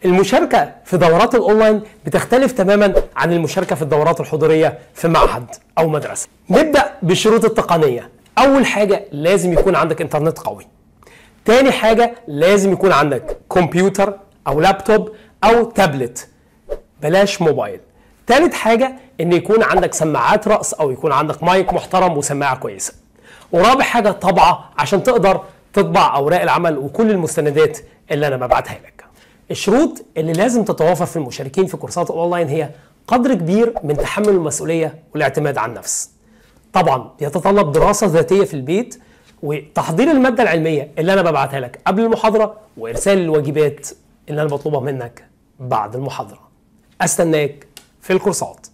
المشاركة في دورات الأونلاين بتختلف تماما عن المشاركة في الدورات الحضورية في معهد أو مدرسة نبدأ بالشروط التقنية أول حاجة لازم يكون عندك إنترنت قوي تاني حاجة لازم يكون عندك كمبيوتر أو لابتوب أو تابلت بلاش موبايل تالت حاجة إن يكون عندك سماعات رأس أو يكون عندك مايك محترم وسماعة كويسة ورابع حاجة طبعة عشان تقدر تطبع أوراق العمل وكل المستندات اللي أنا ببعتها لك الشروط اللي لازم تتوافر في المشاركين في كورسات الاونلاين هي قدر كبير من تحمل المسؤوليه والاعتماد على النفس. طبعا يتطلب دراسه ذاتيه في البيت وتحضير الماده العلميه اللي انا ببعتها لك قبل المحاضره وارسال الواجبات اللي انا بطلبها منك بعد المحاضره. استناك في الكورسات.